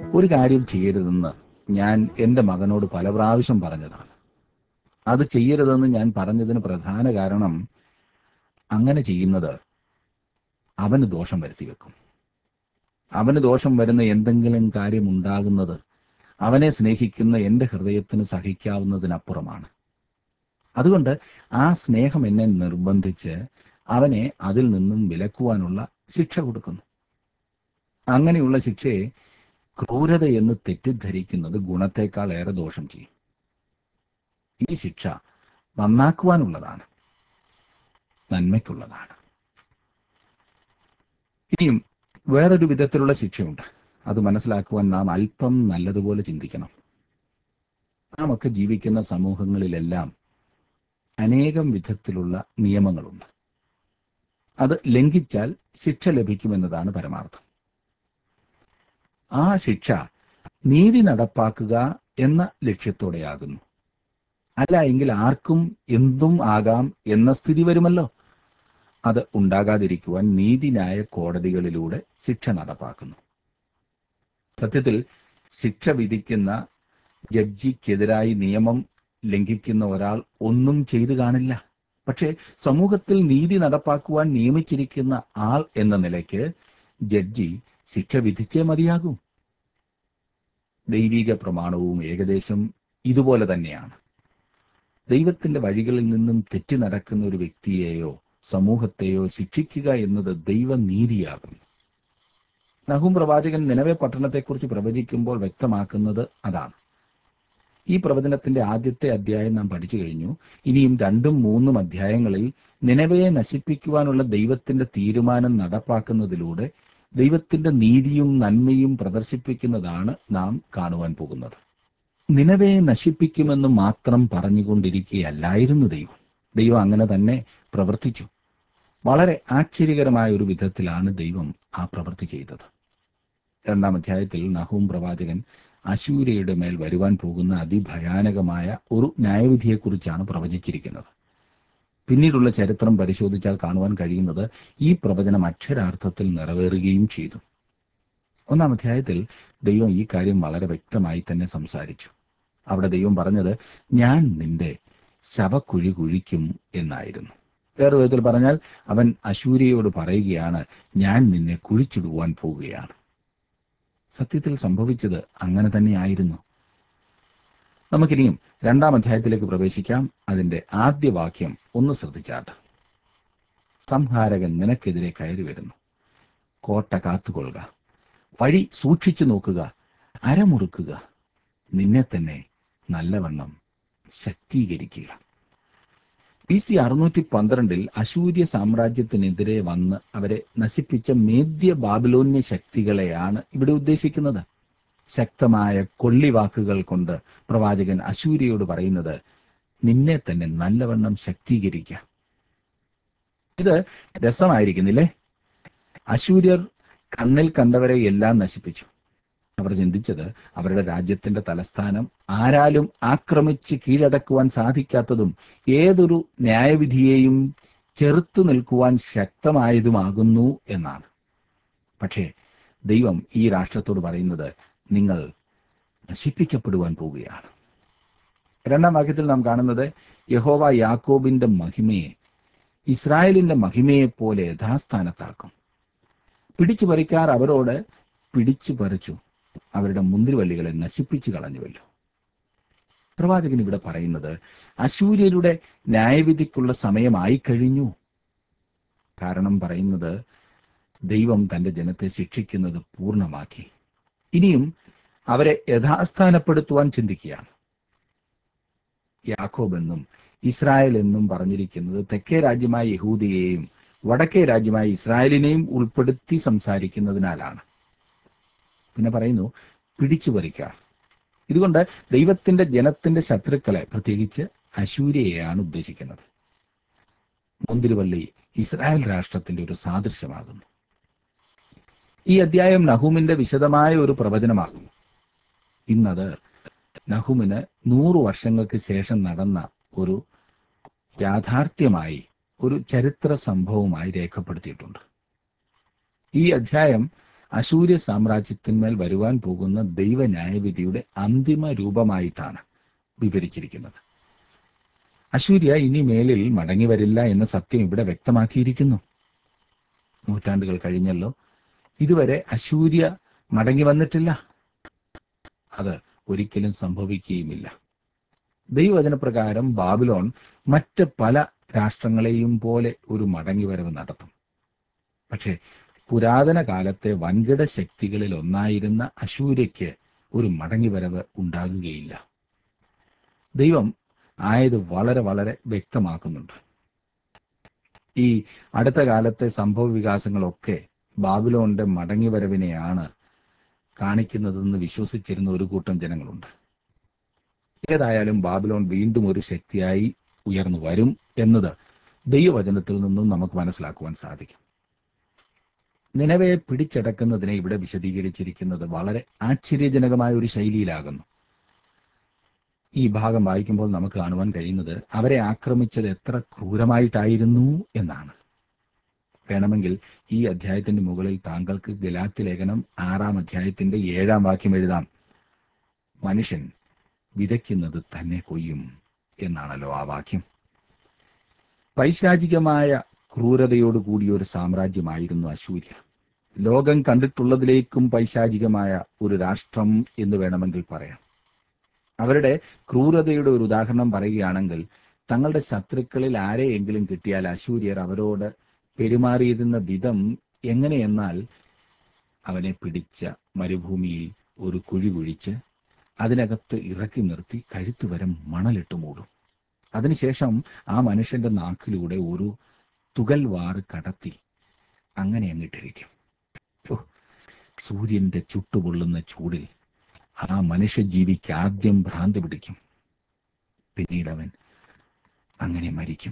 ഒരു കാര്യം ചെയ്യരുതെന്ന് ഞാൻ എൻ്റെ മകനോട് പല പ്രാവശ്യം പറഞ്ഞതാണ് അത് ചെയ്യരുതെന്ന് ഞാൻ പറഞ്ഞതിന് പ്രധാന കാരണം അങ്ങനെ ചെയ്യുന്നത് അവന് ദോഷം വരുത്തി വെക്കും അവന് ദോഷം വരുന്ന എന്തെങ്കിലും കാര്യം ഉണ്ടാകുന്നത് അവനെ സ്നേഹിക്കുന്ന എൻ്റെ ഹൃദയത്തിന് സഹിക്കാവുന്നതിനപ്പുറമാണ് അതുകൊണ്ട് ആ സ്നേഹം എന്നെ നിർബന്ധിച്ച് അവനെ അതിൽ നിന്നും വിലക്കുവാനുള്ള ശിക്ഷ കൊടുക്കുന്നു അങ്ങനെയുള്ള ശിക്ഷയെ ക്രൂരത എന്ന് തെറ്റിദ്ധരിക്കുന്നത് ഗുണത്തേക്കാൾ ഏറെ ദോഷം ചെയ്യും ഈ ശിക്ഷ നന്നാക്കുവാനുള്ളതാണ് നന്മയ്ക്കുള്ളതാണ് ഇനിയും വേറൊരു വിധത്തിലുള്ള ശിക്ഷയുണ്ട് അത് മനസ്സിലാക്കുവാൻ നാം അല്പം നല്ലതുപോലെ ചിന്തിക്കണം നാം ഒക്കെ ജീവിക്കുന്ന സമൂഹങ്ങളിലെല്ലാം അനേകം വിധത്തിലുള്ള നിയമങ്ങളുണ്ട് അത് ലംഘിച്ചാൽ ശിക്ഷ ലഭിക്കുമെന്നതാണ് പരമാർത്ഥം ആ ശിക്ഷ നീതി നടപ്പാക്കുക എന്ന ലക്ഷ്യത്തോടെയാകുന്നു അല്ല എങ്കിൽ ആർക്കും എന്തും ആകാം എന്ന സ്ഥിതി വരുമല്ലോ അത് ഉണ്ടാകാതിരിക്കുവാൻ നീതിന്യായ കോടതികളിലൂടെ ശിക്ഷ നടപ്പാക്കുന്നു സത്യത്തിൽ ശിക്ഷ വിധിക്കുന്ന ജഡ്ജിക്കെതിരായി നിയമം ലംഘിക്കുന്ന ഒരാൾ ഒന്നും ചെയ്തു കാണില്ല പക്ഷേ സമൂഹത്തിൽ നീതി നടപ്പാക്കുവാൻ നിയമിച്ചിരിക്കുന്ന ആൾ എന്ന നിലയ്ക്ക് ജഡ്ജി ശിക്ഷ വിധിച്ചേ മതിയാകൂ ദൈവിക പ്രമാണവും ഏകദേശം ഇതുപോലെ തന്നെയാണ് ദൈവത്തിന്റെ വഴികളിൽ നിന്നും തെറ്റി നടക്കുന്ന ഒരു വ്യക്തിയെയോ സമൂഹത്തെയോ ശിക്ഷിക്കുക എന്നത് ദൈവനീതിയാകുന്നു നഹും പ്രവാചകൻ നിലവെ പട്ടണത്തെക്കുറിച്ച് പ്രവചിക്കുമ്പോൾ വ്യക്തമാക്കുന്നത് അതാണ് ഈ പ്രവചനത്തിന്റെ ആദ്യത്തെ അധ്യായം നാം പഠിച്ചു കഴിഞ്ഞു ഇനിയും രണ്ടും മൂന്നും അധ്യായങ്ങളിൽ നിലവയെ നശിപ്പിക്കുവാനുള്ള ദൈവത്തിന്റെ തീരുമാനം നടപ്പാക്കുന്നതിലൂടെ ദൈവത്തിന്റെ നീതിയും നന്മയും പ്രദർശിപ്പിക്കുന്നതാണ് നാം കാണുവാൻ പോകുന്നത് നിലവയെ നശിപ്പിക്കുമെന്ന് മാത്രം പറഞ്ഞുകൊണ്ടിരിക്കുകയല്ലായിരുന്നു ദൈവം ദൈവം അങ്ങനെ തന്നെ പ്രവർത്തിച്ചു വളരെ ആശ്ചര്യകരമായ ഒരു വിധത്തിലാണ് ദൈവം ആ പ്രവൃത്തി ചെയ്തത് രണ്ടാം അധ്യായത്തിൽ നഹൂം പ്രവാചകൻ അശൂരയുടെ മേൽ വരുവാൻ പോകുന്ന അതിഭയാനകമായ ഒരു ന്യായവിധിയെക്കുറിച്ചാണ് പ്രവചിച്ചിരിക്കുന്നത് പിന്നീടുള്ള ചരിത്രം പരിശോധിച്ചാൽ കാണുവാൻ കഴിയുന്നത് ഈ പ്രവചനം അക്ഷരാർത്ഥത്തിൽ നിറവേറുകയും ചെയ്തു ഒന്നാം അധ്യായത്തിൽ ദൈവം ഈ കാര്യം വളരെ വ്യക്തമായി തന്നെ സംസാരിച്ചു അവിടെ ദൈവം പറഞ്ഞത് ഞാൻ നിന്റെ ശവക്കുഴി കുഴിക്കും എന്നായിരുന്നു വേറെ വിധത്തിൽ പറഞ്ഞാൽ അവൻ അശൂര്യയോട് പറയുകയാണ് ഞാൻ നിന്നെ കുഴിച്ചിടുവാൻ പോവുകയാണ് സത്യത്തിൽ സംഭവിച്ചത് അങ്ങനെ തന്നെയായിരുന്നു നമുക്കിനിയും രണ്ടാം അധ്യായത്തിലേക്ക് പ്രവേശിക്കാം അതിന്റെ ആദ്യ വാക്യം ഒന്ന് ശ്രദ്ധിച്ചാട്ട് സംഹാരകൻ നിനക്കെതിരെ കയറി വരുന്നു കോട്ട കാത്തുകൊള്ളുക വഴി സൂക്ഷിച്ചു നോക്കുക അരമുറുക്കുക നിന്നെ തന്നെ നല്ലവണ്ണം ശക്തീകരിക്കുക ബി സി അറുന്നൂറ്റി പന്ത്രണ്ടിൽ അശൂര്യ സാമ്രാജ്യത്തിനെതിരെ വന്ന് അവരെ നശിപ്പിച്ച മേദ്യ ബാബിലോന്യ ശക്തികളെയാണ് ഇവിടെ ഉദ്ദേശിക്കുന്നത് ശക്തമായ കൊള്ളിവാക്കുകൾ കൊണ്ട് പ്രവാചകൻ അശൂര്യയോട് പറയുന്നത് നിന്നെ തന്നെ നല്ലവണ്ണം ശക്തീകരിക്കുക ഇത് രസമായിരിക്കുന്നില്ലേ അശൂര്യർ കണ്ണിൽ കണ്ടവരെ എല്ലാം നശിപ്പിച്ചു അവർ ചിന്തിച്ചത് അവരുടെ രാജ്യത്തിന്റെ തലസ്ഥാനം ആരാലും ആക്രമിച്ച് കീഴടക്കുവാൻ സാധിക്കാത്തതും ഏതൊരു ന്യായവിധിയെയും ചെറുത്തു നിൽക്കുവാൻ ശക്തമായതുമാകുന്നു എന്നാണ് പക്ഷേ ദൈവം ഈ രാഷ്ട്രത്തോട് പറയുന്നത് നിങ്ങൾ നശിപ്പിക്കപ്പെടുവാൻ പോവുകയാണ് രണ്ടാം വാക്യത്തിൽ നാം കാണുന്നത് യഹോവ യാക്കോബിന്റെ മഹിമയെ ഇസ്രായേലിന്റെ മഹിമയെ പോലെ യഥാസ്ഥാനത്താക്കും പിടിച്ചു പറിക്കാർ അവരോട് പിടിച്ചു പറിച്ചു അവരുടെ മുന്തിരിവള്ളികളെ നശിപ്പിച്ചു കളഞ്ഞുവല്ലോ പ്രവാചകൻ ഇവിടെ പറയുന്നത് അശൂര്യരുടെ ന്യായവിധിക്കുള്ള സമയമായി കഴിഞ്ഞു കാരണം പറയുന്നത് ദൈവം തന്റെ ജനത്തെ ശിക്ഷിക്കുന്നത് പൂർണ്ണമാക്കി ഇനിയും അവരെ യഥാസ്ഥാനപ്പെടുത്തുവാൻ ചിന്തിക്കുകയാണ് യാക്കോബ് എന്നും ഇസ്രായേൽ എന്നും പറഞ്ഞിരിക്കുന്നത് തെക്കേ രാജ്യമായ യഹൂദിയെയും വടക്കേ രാജ്യമായ ഇസ്രായേലിനെയും ഉൾപ്പെടുത്തി സംസാരിക്കുന്നതിനാലാണ് പിന്നെ പറയുന്നു പിടിച്ചു പറിക്കാർ ഇതുകൊണ്ട് ദൈവത്തിന്റെ ജനത്തിന്റെ ശത്രുക്കളെ പ്രത്യേകിച്ച് അശൂര്യയെയാണ് ഉദ്ദേശിക്കുന്നത് മുന്തിരിവള്ളി ഇസ്രായേൽ രാഷ്ട്രത്തിന്റെ ഒരു സാദൃശ്യമാകുന്നു ഈ അധ്യായം നഹൂമിന്റെ വിശദമായ ഒരു പ്രവചനമാകുന്നു ഇന്നത് നഹുമിന് നൂറു വർഷങ്ങൾക്ക് ശേഷം നടന്ന ഒരു യാഥാർത്ഥ്യമായി ഒരു ചരിത്ര സംഭവമായി രേഖപ്പെടുത്തിയിട്ടുണ്ട് ഈ അധ്യായം അശൂര്യ സാമ്രാജ്യത്തിന്മേൽ വരുവാൻ പോകുന്ന ദൈവ ന്യായവിധിയുടെ അന്തിമ രൂപമായിട്ടാണ് വിവരിച്ചിരിക്കുന്നത് അശൂര്യ ഇനി മേലിൽ മടങ്ങി വരില്ല എന്ന സത്യം ഇവിടെ വ്യക്തമാക്കിയിരിക്കുന്നു നൂറ്റാണ്ടുകൾ കഴിഞ്ഞല്ലോ ഇതുവരെ അശൂര്യ മടങ്ങി വന്നിട്ടില്ല അത് ഒരിക്കലും സംഭവിക്കുകയുമില്ല ദൈവവചനപ്രകാരം ബാബിലോൺ മറ്റ് പല രാഷ്ട്രങ്ങളെയും പോലെ ഒരു മടങ്ങിവരവ് നടത്തും പക്ഷേ പുരാതന കാലത്തെ വൻകിട ശക്തികളിൽ ഒന്നായിരുന്ന അശൂര്യയ്ക്ക് ഒരു മടങ്ങിവരവ് ഉണ്ടാകുകയില്ല ദൈവം ആയത് വളരെ വളരെ വ്യക്തമാക്കുന്നുണ്ട് ഈ അടുത്ത കാലത്തെ സംഭവ വികാസങ്ങളൊക്കെ ബാബിലോണിന്റെ മടങ്ങിവരവിനെയാണ് കാണിക്കുന്നതെന്ന് വിശ്വസിച്ചിരുന്ന ഒരു കൂട്ടം ജനങ്ങളുണ്ട് ഏതായാലും ബാബിലോൺ വീണ്ടും ഒരു ശക്തിയായി ഉയർന്നു വരും എന്നത് ദൈവവചനത്തിൽ നിന്നും നമുക്ക് മനസ്സിലാക്കുവാൻ സാധിക്കും നിലവയെ പിടിച്ചടക്കുന്നതിനെ ഇവിടെ വിശദീകരിച്ചിരിക്കുന്നത് വളരെ ആശ്ചര്യജനകമായ ഒരു ശൈലിയിലാകുന്നു ഈ ഭാഗം വായിക്കുമ്പോൾ നമുക്ക് കാണുവാൻ കഴിയുന്നത് അവരെ ആക്രമിച്ചത് എത്ര ക്രൂരമായിട്ടായിരുന്നു എന്നാണ് വേണമെങ്കിൽ ഈ അധ്യായത്തിന്റെ മുകളിൽ താങ്കൾക്ക് ഗലാത്തി ലേഖനം ആറാം അധ്യായത്തിന്റെ ഏഴാം വാക്യം എഴുതാം മനുഷ്യൻ വിതയ്ക്കുന്നത് തന്നെ കൊയ്യും എന്നാണല്ലോ ആ വാക്യം പൈശാചികമായ ക്രൂരതയോട് കൂടിയ ഒരു സാമ്രാജ്യമായിരുന്നു അശൂര്യ ലോകം കണ്ടിട്ടുള്ളതിലേക്കും പൈശാചികമായ ഒരു രാഷ്ട്രം എന്ന് വേണമെങ്കിൽ പറയാം അവരുടെ ക്രൂരതയുടെ ഒരു ഉദാഹരണം പറയുകയാണെങ്കിൽ തങ്ങളുടെ ശത്രുക്കളിൽ ആരെയെങ്കിലും കിട്ടിയാൽ അശൂര്യർ അവരോട് പെരുമാറിയിരുന്ന വിധം എങ്ങനെയെന്നാൽ അവനെ പിടിച്ച മരുഭൂമിയിൽ ഒരു കുഴി കുഴിച്ച് അതിനകത്ത് ഇറക്കി നിർത്തി കഴുത്തുവരെ മണലിട്ട് മൂടും അതിനുശേഷം ആ മനുഷ്യന്റെ നാക്കിലൂടെ ഒരു തുകൽ വാറ് കടത്തി അങ്ങനെ അങ്ങിട്ടിരിക്കും ഓ, സൂര്യന്റെ ചുട്ടുപൊള്ളുന്ന ചൂടിൽ ആ മനുഷ്യജീവിക്ക് ആദ്യം ഭ്രാന്തി പിടിക്കും പിന്നീട് അവൻ അങ്ങനെ മരിക്കും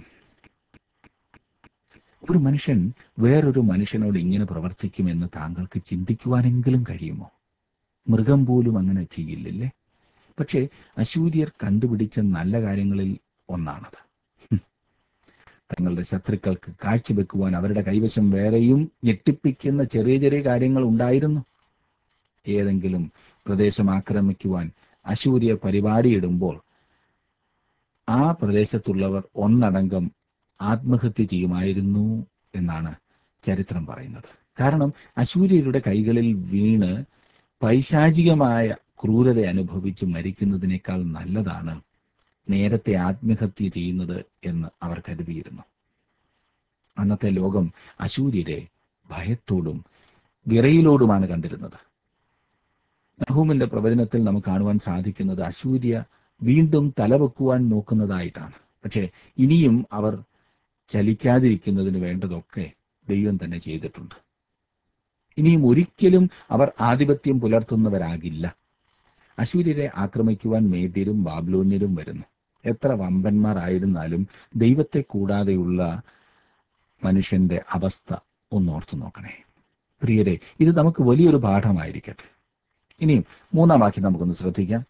ഒരു മനുഷ്യൻ വേറൊരു മനുഷ്യനോട് ഇങ്ങനെ പ്രവർത്തിക്കുമെന്ന് താങ്കൾക്ക് ചിന്തിക്കുവാനെങ്കിലും കഴിയുമോ മൃഗം പോലും അങ്ങനെ ചെയ്യില്ലല്ലേ പക്ഷേ അശൂര്യർ കണ്ടുപിടിച്ച നല്ല കാര്യങ്ങളിൽ ഒന്നാണത് ഹും. തങ്ങളുടെ ശത്രുക്കൾക്ക് കാഴ്ചവെക്കുവാൻ അവരുടെ കൈവശം വേറെയും ഞെട്ടിപ്പിക്കുന്ന ചെറിയ ചെറിയ കാര്യങ്ങൾ ഉണ്ടായിരുന്നു ഏതെങ്കിലും പ്രദേശം ആക്രമിക്കുവാൻ അശൂര്യ പരിപാടിയിടുമ്പോൾ ആ പ്രദേശത്തുള്ളവർ ഒന്നടങ്കം ആത്മഹത്യ ചെയ്യുമായിരുന്നു എന്നാണ് ചരിത്രം പറയുന്നത് കാരണം അശൂര്യരുടെ കൈകളിൽ വീണ് പൈശാചികമായ ക്രൂരത അനുഭവിച്ച് മരിക്കുന്നതിനേക്കാൾ നല്ലതാണ് നേരത്തെ ആത്മഹത്യ ചെയ്യുന്നത് എന്ന് അവർ കരുതിയിരുന്നു അന്നത്തെ ലോകം അശൂര്യരെ ഭയത്തോടും വിറയിലോടുമാണ് കണ്ടിരുന്നത് നഹൂമിന്റെ പ്രവചനത്തിൽ നമുക്ക് കാണുവാൻ സാധിക്കുന്നത് അശൂര്യ വീണ്ടും തലവെക്കുവാൻ നോക്കുന്നതായിട്ടാണ് പക്ഷേ ഇനിയും അവർ ചലിക്കാതിരിക്കുന്നതിന് വേണ്ടതൊക്കെ ദൈവം തന്നെ ചെയ്തിട്ടുണ്ട് ഇനിയും ഒരിക്കലും അവർ ആധിപത്യം പുലർത്തുന്നവരാകില്ല അശൂര്യരെ ആക്രമിക്കുവാൻ മേദ്യരും ബാബ്ലോന്യരും വരുന്നു എത്ര വമ്പന്മാർ ആയിരുന്നാലും ദൈവത്തെ കൂടാതെയുള്ള മനുഷ്യന്റെ അവസ്ഥ ഒന്നോർത്തു നോക്കണേ പ്രിയരെ ഇത് നമുക്ക് വലിയൊരു പാഠമായിരിക്കട്ടെ ഇനിയും മൂന്നാം വാക്യം നമുക്കൊന്ന് ശ്രദ്ധിക്കാം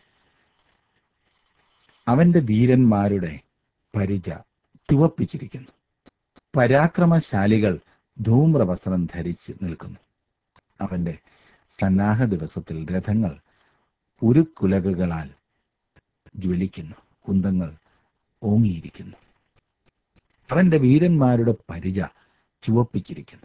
അവന്റെ വീരന്മാരുടെ പരിച ചുവപ്പിച്ചിരിക്കുന്നു പരാക്രമശാലികൾ ധൂമ്രവസ്ത്രം ധരിച്ച് നിൽക്കുന്നു അവന്റെ സന്നാഹ ദിവസത്തിൽ രഥങ്ങൾ ഉരുക്കുലകകളാൽ ജ്വലിക്കുന്നു കുന്തങ്ങൾ ഓങ്ങിയിരിക്കുന്നു അവന്റെ വീരന്മാരുടെ പരിച ചുവപ്പിച്ചിരിക്കുന്നു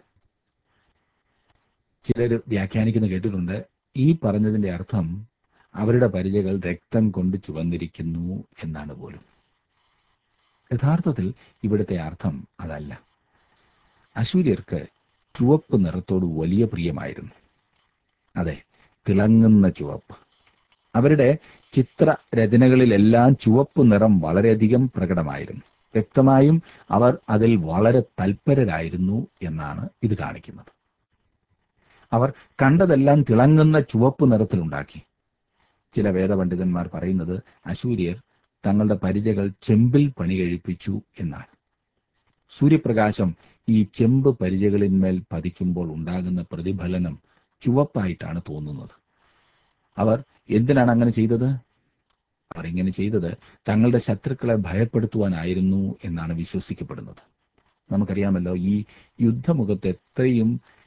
ചിലർ വ്യാഖ്യാനിക്കുന്ന കേട്ടിട്ടുണ്ട് ഈ പറഞ്ഞതിന്റെ അർത്ഥം അവരുടെ പരിചകൾ രക്തം കൊണ്ട് ചുവന്നിരിക്കുന്നു എന്നാണ് പോലും യഥാർത്ഥത്തിൽ ഇവിടുത്തെ അർത്ഥം അതല്ല അശൂര്യർക്ക് ചുവപ്പ് നിറത്തോട് വലിയ പ്രിയമായിരുന്നു അതെ തിളങ്ങുന്ന ചുവപ്പ് അവരുടെ ചിത്ര രചനകളിലെല്ലാം ചുവപ്പ് നിറം വളരെയധികം പ്രകടമായിരുന്നു വ്യക്തമായും അവർ അതിൽ വളരെ തൽപരരായിരുന്നു എന്നാണ് ഇത് കാണിക്കുന്നത് അവർ കണ്ടതെല്ലാം തിളങ്ങുന്ന ചുവപ്പ് നിറത്തിലുണ്ടാക്കി ചില വേദപണ്ഡിതന്മാർ പറയുന്നത് അശൂര്യർ തങ്ങളുടെ പരിചകൾ ചെമ്പിൽ പണി കഴിപ്പിച്ചു എന്നാണ് സൂര്യപ്രകാശം ഈ ചെമ്പ് പരിചകളിന്മേൽ പതിക്കുമ്പോൾ ഉണ്ടാകുന്ന പ്രതിഫലനം ചുവപ്പായിട്ടാണ് തോന്നുന്നത് അവർ എന്തിനാണ് അങ്ങനെ ചെയ്തത് അവർ ഇങ്ങനെ ചെയ്തത് തങ്ങളുടെ ശത്രുക്കളെ ഭയപ്പെടുത്തുവാനായിരുന്നു എന്നാണ് വിശ്വസിക്കപ്പെടുന്നത് നമുക്കറിയാമല്ലോ ഈ യുദ്ധമുഖത്ത് എത്രയും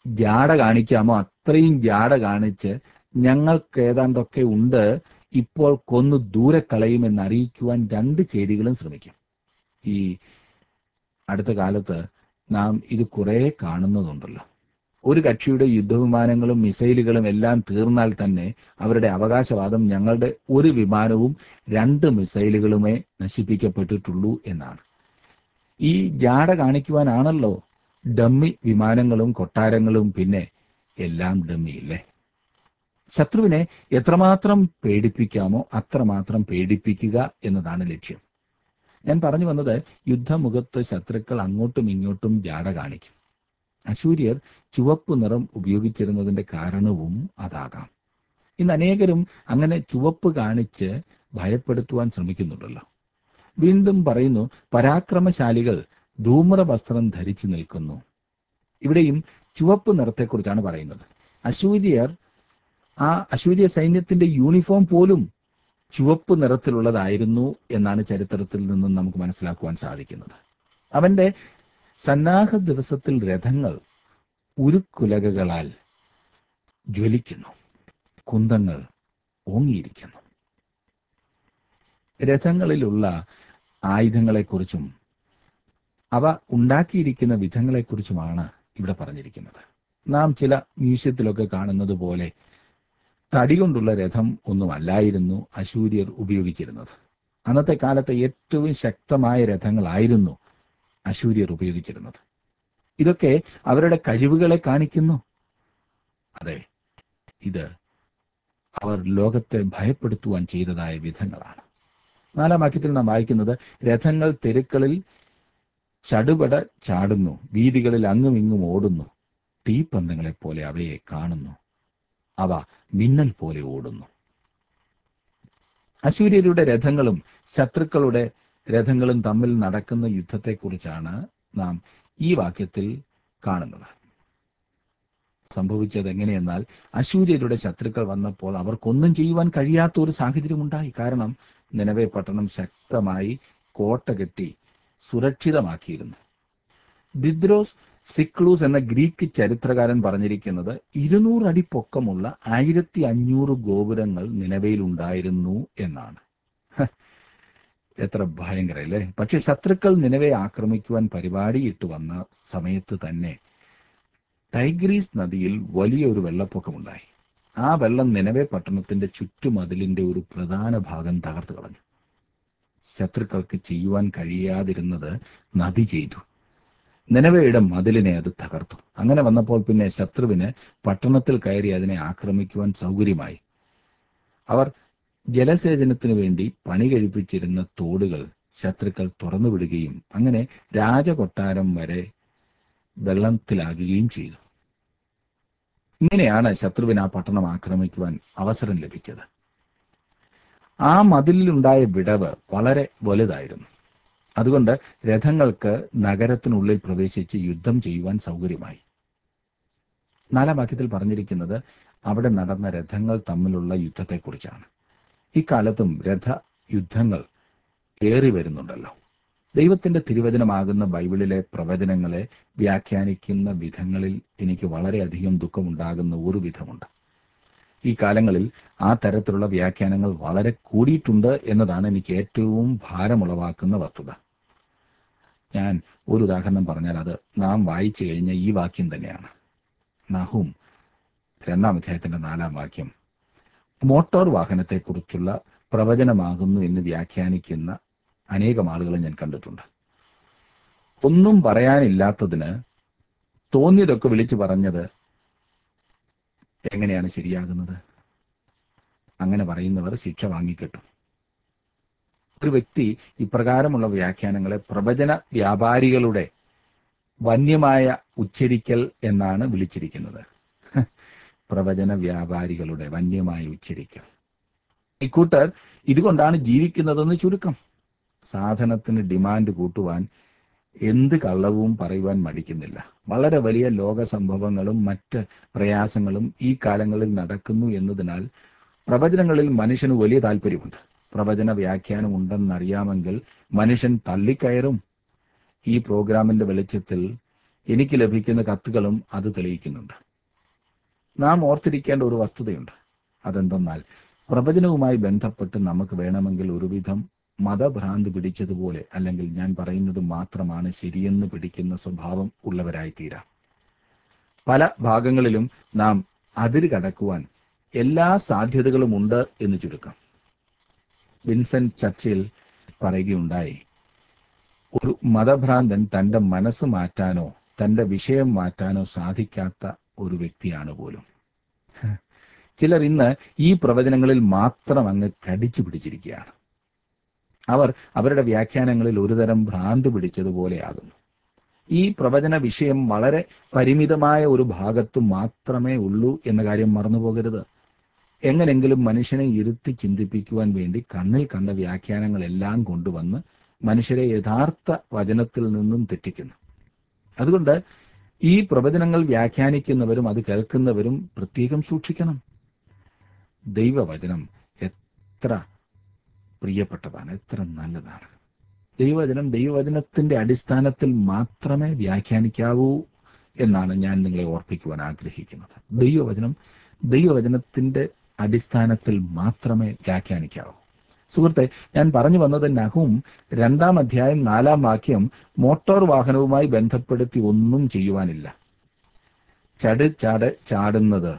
ജാട കാണിക്കാമോ അത്രയും ജാട കാണിച്ച് ഞങ്ങൾക്ക് ഏതാണ്ടൊക്കെ ഉണ്ട് ഇപ്പോൾ കൊന്നു ദൂരെ കളയുമെന്ന് അറിയിക്കുവാൻ രണ്ട് ചേരികളും ശ്രമിക്കും ഈ അടുത്ത കാലത്ത് നാം ഇത് കുറെ കാണുന്നതുണ്ടല്ലോ ഒരു കക്ഷിയുടെ യുദ്ധവിമാനങ്ങളും മിസൈലുകളും എല്ലാം തീർന്നാൽ തന്നെ അവരുടെ അവകാശവാദം ഞങ്ങളുടെ ഒരു വിമാനവും രണ്ട് മിസൈലുകളുമേ നശിപ്പിക്കപ്പെട്ടിട്ടുള്ളൂ എന്നാണ് ഈ ജാട കാണിക്കുവാനാണല്ലോ ഡമ്മി വിമാനങ്ങളും കൊട്ടാരങ്ങളും പിന്നെ എല്ലാം ഡമ്മി ഇല്ലേ ശത്രുവിനെ എത്രമാത്രം പേടിപ്പിക്കാമോ അത്രമാത്രം പേടിപ്പിക്കുക എന്നതാണ് ലക്ഷ്യം ഞാൻ പറഞ്ഞു വന്നത് യുദ്ധമുഖത്ത് ശത്രുക്കൾ അങ്ങോട്ടും ഇങ്ങോട്ടും ജാട കാണിക്കും അശൂര്യർ ചുവപ്പ് നിറം ഉപയോഗിച്ചിരുന്നതിന്റെ കാരണവും അതാകാം ഇന്ന് അനേകരും അങ്ങനെ ചുവപ്പ് കാണിച്ച് ഭയപ്പെടുത്തുവാൻ ശ്രമിക്കുന്നുണ്ടല്ലോ വീണ്ടും പറയുന്നു പരാക്രമശാലികൾ ധൂമ്ര വസ്ത്രം ധരിച്ചു നിൽക്കുന്നു ഇവിടെയും ചുവപ്പ് നിറത്തെക്കുറിച്ചാണ് പറയുന്നത് അശൂര്യർ ആ അശൂര്യ സൈന്യത്തിന്റെ യൂണിഫോം പോലും ചുവപ്പ് നിറത്തിലുള്ളതായിരുന്നു എന്നാണ് ചരിത്രത്തിൽ നിന്നും നമുക്ക് മനസ്സിലാക്കുവാൻ സാധിക്കുന്നത് അവന്റെ സന്നാഹ ദിവസത്തിൽ രഥങ്ങൾ ഉരുക്കുലകകളാൽ ജ്വലിക്കുന്നു കുന്തങ്ങൾ ഓങ്ങിയിരിക്കുന്നു രഥങ്ങളിലുള്ള ആയുധങ്ങളെക്കുറിച്ചും അവ ഉണ്ടാക്കിയിരിക്കുന്ന വിധങ്ങളെക്കുറിച്ചുമാണ് ഇവിടെ പറഞ്ഞിരിക്കുന്നത് നാം ചില മ്യൂസിയത്തിലൊക്കെ കാണുന്നത് പോലെ തടി കൊണ്ടുള്ള രഥം ഒന്നുമല്ലായിരുന്നു അശൂര്യർ ഉപയോഗിച്ചിരുന്നത് അന്നത്തെ കാലത്തെ ഏറ്റവും ശക്തമായ രഥങ്ങളായിരുന്നു അശൂര്യർ ഉപയോഗിച്ചിരുന്നത് ഇതൊക്കെ അവരുടെ കഴിവുകളെ കാണിക്കുന്നു അതെ ഇത് അവർ ലോകത്തെ ഭയപ്പെടുത്തുവാൻ ചെയ്തതായ വിധങ്ങളാണ് നാലാം വാക്യത്തിൽ നാം വായിക്കുന്നത് രഥങ്ങൾ തെരുക്കളിൽ ചടുപട ചാടുന്നു വീതികളിൽ അങ്ങും ഇങ്ങും ഓടുന്നു തീപ്പന്തങ്ങളെ പോലെ അവയെ കാണുന്നു അവ മിന്നൽ പോലെ ഓടുന്നു അശൂര്യരുടെ രഥങ്ങളും ശത്രുക്കളുടെ രഥങ്ങളും തമ്മിൽ നടക്കുന്ന യുദ്ധത്തെക്കുറിച്ചാണ് നാം ഈ വാക്യത്തിൽ കാണുന്നത് സംഭവിച്ചത് എങ്ങനെയെന്നാൽ അശൂര്യരുടെ ശത്രുക്കൾ വന്നപ്പോൾ അവർക്കൊന്നും ചെയ്യുവാൻ കഴിയാത്ത ഒരു സാഹചര്യം ഉണ്ടായി കാരണം നിലവെ പട്ടണം ശക്തമായി കോട്ട കെട്ടി സുരക്ഷിതമാക്കിയിരുന്നു ദിദ്രോസ് സിക്ലൂസ് എന്ന ഗ്രീക്ക് ചരിത്രകാരൻ പറഞ്ഞിരിക്കുന്നത് ഇരുന്നൂറ് അടി പൊക്കമുള്ള ആയിരത്തി അഞ്ഞൂറ് ഗോപുരങ്ങൾ നിലവയിലുണ്ടായിരുന്നു എന്നാണ് ഹ, എത്ര ഭയങ്കര അല്ലേ പക്ഷെ ശത്രുക്കൾ നിലവെ ആക്രമിക്കുവാൻ പരിപാടിയിട്ട് വന്ന സമയത്ത് തന്നെ ടൈഗ്രീസ് നദിയിൽ വലിയൊരു വെള്ളപ്പൊക്കമുണ്ടായി ആ വെള്ളം നിലവെ പട്ടണത്തിന്റെ ചുറ്റുമതിലിന്റെ ഒരു പ്രധാന ഭാഗം തകർത്തു കളഞ്ഞു ശത്രുക്കൾക്ക് ചെയ്യുവാൻ കഴിയാതിരുന്നത് നദി ചെയ്തു നിലവയുടെ മതിലിനെ അത് തകർത്തു അങ്ങനെ വന്നപ്പോൾ പിന്നെ ശത്രുവിന് പട്ടണത്തിൽ കയറി അതിനെ ആക്രമിക്കുവാൻ സൗകര്യമായി അവർ ജലസേചനത്തിനു വേണ്ടി പണി കഴിപ്പിച്ചിരുന്ന തോടുകൾ ശത്രുക്കൾ തുറന്നുവിടുകയും അങ്ങനെ രാജകൊട്ടാരം വരെ വെള്ളത്തിലാകുകയും ചെയ്തു ഇങ്ങനെയാണ് ശത്രുവിന് ആ പട്ടണം ആക്രമിക്കുവാൻ അവസരം ലഭിച്ചത് ആ മതിലിലുണ്ടായ വിടവ് വളരെ വലുതായിരുന്നു അതുകൊണ്ട് രഥങ്ങൾക്ക് നഗരത്തിനുള്ളിൽ പ്രവേശിച്ച് യുദ്ധം ചെയ്യുവാൻ സൗകര്യമായി നാലാം വാക്യത്തിൽ പറഞ്ഞിരിക്കുന്നത് അവിടെ നടന്ന രഥങ്ങൾ തമ്മിലുള്ള യുദ്ധത്തെക്കുറിച്ചാണ് ഇക്കാലത്തും രഥ യുദ്ധങ്ങൾ ഏറി വരുന്നുണ്ടല്ലോ ദൈവത്തിന്റെ തിരുവചനമാകുന്ന ബൈബിളിലെ പ്രവചനങ്ങളെ വ്യാഖ്യാനിക്കുന്ന വിധങ്ങളിൽ എനിക്ക് വളരെയധികം ദുഃഖമുണ്ടാകുന്ന ഒരു വിധമുണ്ട് ഈ കാലങ്ങളിൽ ആ തരത്തിലുള്ള വ്യാഖ്യാനങ്ങൾ വളരെ കൂടിയിട്ടുണ്ട് എന്നതാണ് എനിക്ക് ഏറ്റവും ഭാരമുളവാക്കുന്ന വസ്തുത ഞാൻ ഒരു ഉദാഹരണം പറഞ്ഞാൽ അത് നാം വായിച്ചു കഴിഞ്ഞ ഈ വാക്യം തന്നെയാണ് നഹും രണ്ടാം അധ്യായത്തിന്റെ നാലാം വാക്യം മോട്ടോർ വാഹനത്തെക്കുറിച്ചുള്ള പ്രവചനമാകുന്നു എന്ന് വ്യാഖ്യാനിക്കുന്ന അനേകം ആളുകളെ ഞാൻ കണ്ടിട്ടുണ്ട് ഒന്നും പറയാനില്ലാത്തതിന് തോന്നിയതൊക്കെ വിളിച്ചു പറഞ്ഞത് എങ്ങനെയാണ് ശരിയാകുന്നത് അങ്ങനെ പറയുന്നവർ ശിക്ഷ വാങ്ങിക്കിട്ടും ഒരു വ്യക്തി ഇപ്രകാരമുള്ള വ്യാഖ്യാനങ്ങളെ പ്രവചന വ്യാപാരികളുടെ വന്യമായ ഉച്ചരിക്കൽ എന്നാണ് വിളിച്ചിരിക്കുന്നത് പ്രവചന വ്യാപാരികളുടെ വന്യമായ ഉച്ചരിക്കൽ ഇക്കൂട്ടർ ഇതുകൊണ്ടാണ് ജീവിക്കുന്നതെന്ന് ചുരുക്കം സാധനത്തിന് ഡിമാൻഡ് കൂട്ടുവാൻ എന്ത് കള്ളവും പറയുവാൻ മടിക്കുന്നില്ല വളരെ വലിയ ലോക സംഭവങ്ങളും മറ്റ് പ്രയാസങ്ങളും ഈ കാലങ്ങളിൽ നടക്കുന്നു എന്നതിനാൽ പ്രവചനങ്ങളിൽ മനുഷ്യന് വലിയ താല്പര്യമുണ്ട് പ്രവചന വ്യാഖ്യാനം ഉണ്ടെന്നറിയാമെങ്കിൽ മനുഷ്യൻ തള്ളിക്കയറും ഈ പ്രോഗ്രാമിന്റെ വെളിച്ചത്തിൽ എനിക്ക് ലഭിക്കുന്ന കത്തുകളും അത് തെളിയിക്കുന്നുണ്ട് നാം ഓർത്തിരിക്കേണ്ട ഒരു വസ്തുതയുണ്ട് അതെന്തെന്നാൽ പ്രവചനവുമായി ബന്ധപ്പെട്ട് നമുക്ക് വേണമെങ്കിൽ ഒരുവിധം മതഭ്രാന്ത് പിടിച്ചതുപോലെ അല്ലെങ്കിൽ ഞാൻ പറയുന്നത് മാത്രമാണ് ശരിയെന്ന് പിടിക്കുന്ന സ്വഭാവം ഉള്ളവരായി തീരാം പല ഭാഗങ്ങളിലും നാം അതിര് കടക്കുവാൻ എല്ലാ സാധ്യതകളും ഉണ്ട് എന്ന് ചുരുക്കം വിൻസെന്റ് ചർച്ചിൽ പറയുകയുണ്ടായി ഒരു മതഭ്രാന്തൻ തന്റെ മനസ്സ് മാറ്റാനോ തന്റെ വിഷയം മാറ്റാനോ സാധിക്കാത്ത ഒരു വ്യക്തിയാണ് പോലും ചിലർ ഇന്ന് ഈ പ്രവചനങ്ങളിൽ മാത്രം അങ്ങ് കടിച്ചു പിടിച്ചിരിക്കുകയാണ് അവർ അവരുടെ വ്യാഖ്യാനങ്ങളിൽ ഒരുതരം ഭ്രാന്ത് പിടിച്ചതുപോലെയാകുന്നു ഈ പ്രവചന വിഷയം വളരെ പരിമിതമായ ഒരു ഭാഗത്ത് മാത്രമേ ഉള്ളൂ എന്ന കാര്യം മറന്നുപോകരുത് എങ്ങനെങ്കിലും മനുഷ്യനെ ഇരുത്തി ചിന്തിപ്പിക്കുവാൻ വേണ്ടി കണ്ണിൽ കണ്ട വ്യാഖ്യാനങ്ങളെല്ലാം കൊണ്ടുവന്ന് മനുഷ്യരെ യഥാർത്ഥ വചനത്തിൽ നിന്നും തെറ്റിക്കുന്നു അതുകൊണ്ട് ഈ പ്രവചനങ്ങൾ വ്യാഖ്യാനിക്കുന്നവരും അത് കേൾക്കുന്നവരും പ്രത്യേകം സൂക്ഷിക്കണം ദൈവവചനം എത്ര പ്രിയപ്പെട്ടതാണ് എത്ര നല്ലതാണ് ദൈവവചനം ദൈവവചനത്തിന്റെ അടിസ്ഥാനത്തിൽ മാത്രമേ വ്യാഖ്യാനിക്കാവൂ എന്നാണ് ഞാൻ നിങ്ങളെ ഓർപ്പിക്കുവാൻ ആഗ്രഹിക്കുന്നത് ദൈവവചനം ദൈവവചനത്തിന്റെ അടിസ്ഥാനത്തിൽ മാത്രമേ വ്യാഖ്യാനിക്കാവൂ സുഹൃത്തെ ഞാൻ പറഞ്ഞു വന്നത് നഹും രണ്ടാം അധ്യായം നാലാം വാക്യം മോട്ടോർ വാഹനവുമായി ബന്ധപ്പെടുത്തി ഒന്നും ചെയ്യുവാനില്ല ചട് ചാട് ചാടുന്നത്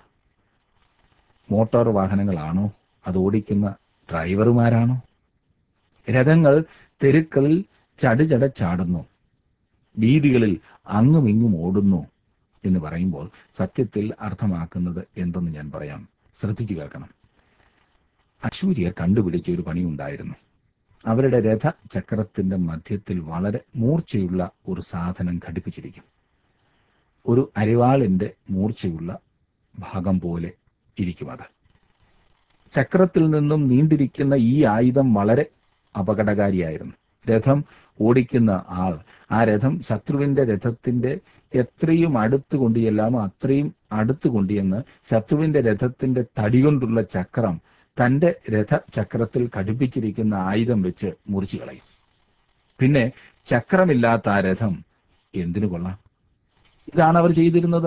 മോട്ടോർ വാഹനങ്ങളാണോ അത് ഓടിക്കുന്ന ഡ്രൈവർമാരാണോ രഥങ്ങൾ തെരുക്കളിൽ ചടുചട ചാടുന്നു വീതികളിൽ അങ്ങും ഇങ്ങും ഓടുന്നു എന്ന് പറയുമ്പോൾ സത്യത്തിൽ അർത്ഥമാക്കുന്നത് എന്തെന്ന് ഞാൻ പറയാം ശ്രദ്ധിച്ചു കേൾക്കണം അശൂര്യർ കണ്ടുപിടിച്ച ഒരു പണിയുണ്ടായിരുന്നു അവരുടെ രഥ ചക്രത്തിന്റെ മധ്യത്തിൽ വളരെ മൂർച്ചയുള്ള ഒരു സാധനം ഘടിപ്പിച്ചിരിക്കും ഒരു അരിവാളിന്റെ മൂർച്ചയുള്ള ഭാഗം പോലെ ഇരിക്കും അത് ചക്രത്തിൽ നിന്നും നീണ്ടിരിക്കുന്ന ഈ ആയുധം വളരെ അപകടകാരിയായിരുന്നു രഥം ഓടിക്കുന്ന ആൾ ആ രഥം ശത്രുവിന്റെ രഥത്തിന്റെ എത്രയും അടുത്ത് കൊണ്ടുചെല്ലാമോ അത്രയും അടുത്ത് കൊണ്ടുചെന്ന് ശത്രുവിന്റെ രഥത്തിന്റെ തടി കൊണ്ടുള്ള ചക്രം തന്റെ രഥ ചക്രത്തിൽ ഘടിപ്പിച്ചിരിക്കുന്ന ആയുധം വെച്ച് മുറിച്ചു കളയും പിന്നെ ചക്രമില്ലാത്ത ആ രഥം എന്തിനു കൊള്ളാം ഇതാണ് അവർ ചെയ്തിരുന്നത്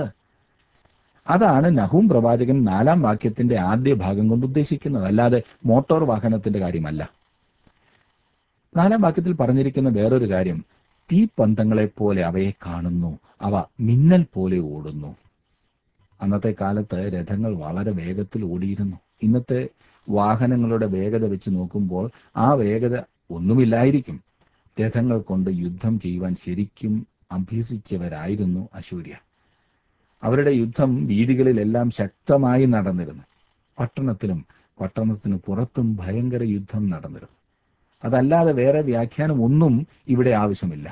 അതാണ് നഹൂം പ്രവാചകൻ നാലാം വാക്യത്തിന്റെ ആദ്യ ഭാഗം കൊണ്ട് ഉദ്ദേശിക്കുന്നത് അല്ലാതെ മോട്ടോർ വാഹനത്തിന്റെ കാര്യമല്ല നാലാം വാക്യത്തിൽ പറഞ്ഞിരിക്കുന്ന വേറൊരു കാര്യം തീപ്പന്തങ്ങളെ പോലെ അവയെ കാണുന്നു അവ മിന്നൽ പോലെ ഓടുന്നു അന്നത്തെ കാലത്ത് രഥങ്ങൾ വളരെ വേഗത്തിൽ ഓടിയിരുന്നു ഇന്നത്തെ വാഹനങ്ങളുടെ വേഗത വെച്ച് നോക്കുമ്പോൾ ആ വേഗത ഒന്നുമില്ലായിരിക്കും രഥങ്ങൾ കൊണ്ട് യുദ്ധം ചെയ്യുവാൻ ശരിക്കും അഭ്യസിച്ചവരായിരുന്നു അശൂര്യ അവരുടെ യുദ്ധം വീതികളിലെല്ലാം ശക്തമായി നടന്നിരുന്നു പട്ടണത്തിലും പട്ടണത്തിന് പുറത്തും ഭയങ്കര യുദ്ധം നടന്നിരുന്നു അതല്ലാതെ വേറെ വ്യാഖ്യാനം ഒന്നും ഇവിടെ ആവശ്യമില്ല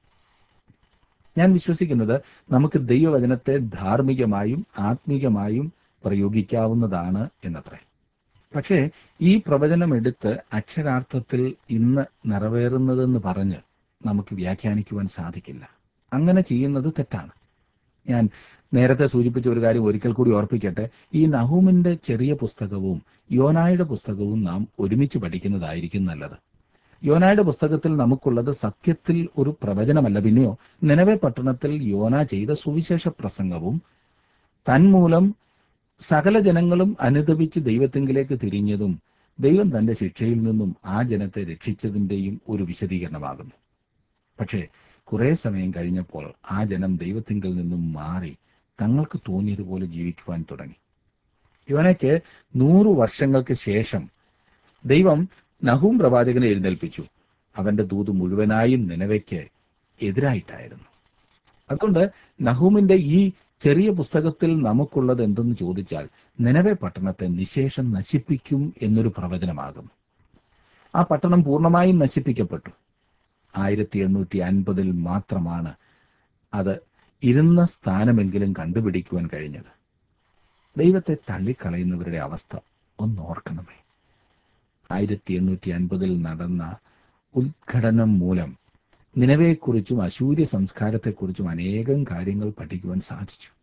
ഞാൻ വിശ്വസിക്കുന്നത് നമുക്ക് ദൈവവചനത്തെ ധാർമ്മികമായും ആത്മീകമായും പ്രയോഗിക്കാവുന്നതാണ് എന്നത്രേ പക്ഷേ ഈ പ്രവചനം എടുത്ത് അക്ഷരാർത്ഥത്തിൽ ഇന്ന് നിറവേറുന്നതെന്ന് പറഞ്ഞ് നമുക്ക് വ്യാഖ്യാനിക്കുവാൻ സാധിക്കില്ല അങ്ങനെ ചെയ്യുന്നത് തെറ്റാണ് ഞാൻ നേരത്തെ സൂചിപ്പിച്ച ഒരു കാര്യം ഒരിക്കൽ കൂടി ഓർപ്പിക്കട്ടെ ഈ നഹൂമിന്റെ ചെറിയ പുസ്തകവും യോനായുടെ പുസ്തകവും നാം ഒരുമിച്ച് പഠിക്കുന്നതായിരിക്കും നല്ലത് യോനായുടെ പുസ്തകത്തിൽ നമുക്കുള്ളത് സത്യത്തിൽ ഒരു പ്രവചനമല്ല പിന്നെയോ നിലവെ പട്ടണത്തിൽ യോന ചെയ്ത സുവിശേഷ പ്രസംഗവും തന്മൂലം സകല ജനങ്ങളും അനുദപിച്ച് ദൈവത്തെങ്കിലേക്ക് തിരിഞ്ഞതും ദൈവം തന്റെ ശിക്ഷയിൽ നിന്നും ആ ജനത്തെ രക്ഷിച്ചതിന്റെയും ഒരു വിശദീകരണമാകുന്നു പക്ഷേ കുറെ സമയം കഴിഞ്ഞപ്പോൾ ആ ജനം ദൈവത്തിങ്കിൽ നിന്നും മാറി തങ്ങൾക്ക് തോന്നിയതുപോലെ ജീവിക്കുവാൻ തുടങ്ങി യോനയ്ക്ക് നൂറു വർഷങ്ങൾക്ക് ശേഷം ദൈവം നഹൂം പ്രവാചകനെ എഴുന്നേൽപ്പിച്ചു അവന്റെ ദൂത് മുഴുവനായും നിലവയ്ക്ക് എതിരായിട്ടായിരുന്നു അതുകൊണ്ട് നഹൂമിന്റെ ഈ ചെറിയ പുസ്തകത്തിൽ നമുക്കുള്ളത് എന്തെന്ന് ചോദിച്ചാൽ നിലവെ പട്ടണത്തെ നിശേഷം നശിപ്പിക്കും എന്നൊരു പ്രവചനമാകുന്നു ആ പട്ടണം പൂർണ്ണമായും നശിപ്പിക്കപ്പെട്ടു ആയിരത്തി എണ്ണൂറ്റി അൻപതിൽ മാത്രമാണ് അത് ഇരുന്ന സ്ഥാനമെങ്കിലും കണ്ടുപിടിക്കുവാൻ കഴിഞ്ഞത് ദൈവത്തെ തള്ളിക്കളയുന്നവരുടെ അവസ്ഥ ഒന്ന് ഓർക്കണമേ ആയിരത്തി എണ്ണൂറ്റി അൻപതിൽ നടന്ന ഉദ്ഘടനം മൂലം നിലവയെക്കുറിച്ചും അശൂര്യ സംസ്കാരത്തെക്കുറിച്ചും അനേകം കാര്യങ്ങൾ പഠിക്കുവാൻ സാധിച്ചു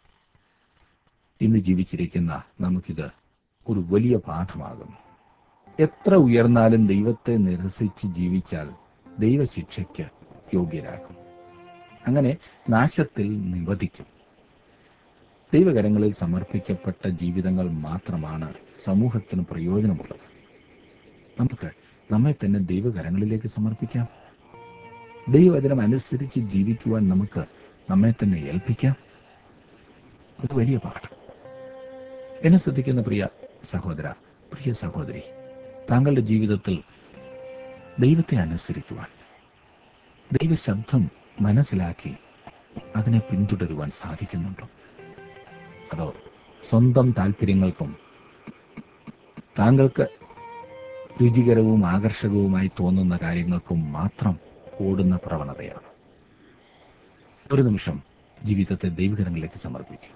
ഇന്ന് ജീവിച്ചിരിക്കുന്ന നമുക്കിത് ഒരു വലിയ പാഠമാകുന്നു എത്ര ഉയർന്നാലും ദൈവത്തെ നിരസിച്ച് ജീവിച്ചാൽ ദൈവശിക്ഷയ്ക്ക് യോഗ്യരാകും അങ്ങനെ നാശത്തിൽ നിവധിക്കും ദൈവകരങ്ങളിൽ സമർപ്പിക്കപ്പെട്ട ജീവിതങ്ങൾ മാത്രമാണ് സമൂഹത്തിന് പ്രയോജനമുള്ളത് നമുക്ക് നമ്മെ തന്നെ ദൈവകരങ്ങളിലേക്ക് സമർപ്പിക്കാം ദൈവവചനം അനുസരിച്ച് ജീവിക്കുവാൻ നമുക്ക് നമ്മെ തന്നെ ഏൽപ്പിക്കാം ഒരു വലിയ പാഠം എന്നെ ശ്രദ്ധിക്കുന്ന പ്രിയ സഹോദര പ്രിയ സഹോദരി താങ്കളുടെ ജീവിതത്തിൽ ദൈവത്തെ അനുസരിക്കുവാൻ ദൈവശബ്ദം മനസ്സിലാക്കി അതിനെ പിന്തുടരുവാൻ സാധിക്കുന്നുണ്ടോ അതോ സ്വന്തം താല്പര്യങ്ങൾക്കും താങ്കൾക്ക് രുചികരവും ആകർഷകവുമായി തോന്നുന്ന കാര്യങ്ങൾക്കും മാത്രം ഓടുന്ന പ്രവണതയാണ് ഒരു നിമിഷം ജീവിതത്തെ ദൈവകരങ്ങളിലേക്ക് സമർപ്പിക്കും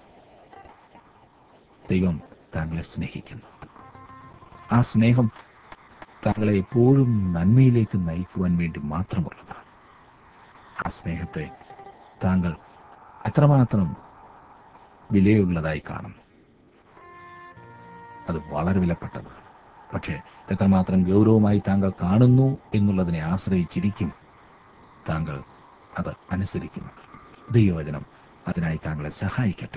ദൈവം താങ്കളെ സ്നേഹിക്കുന്നു ആ സ്നേഹം താങ്കളെ എപ്പോഴും നന്മയിലേക്ക് നയിക്കുവാൻ വേണ്ടി മാത്രമുള്ളതാണ് ആ സ്നേഹത്തെ താങ്കൾ എത്രമാത്രം വിലയുള്ളതായി കാണുന്നു അത് വളരെ വിലപ്പെട്ടതാണ് പക്ഷേ എത്രമാത്രം ഗൗരവമായി താങ്കൾ കാണുന്നു എന്നുള്ളതിനെ ആശ്രയിച്ചിരിക്കും താങ്കൾ അത് അനുസരിക്കുന്നത് ദൈവവചനം അതിനായി താങ്കളെ സഹായിക്കട്ടെ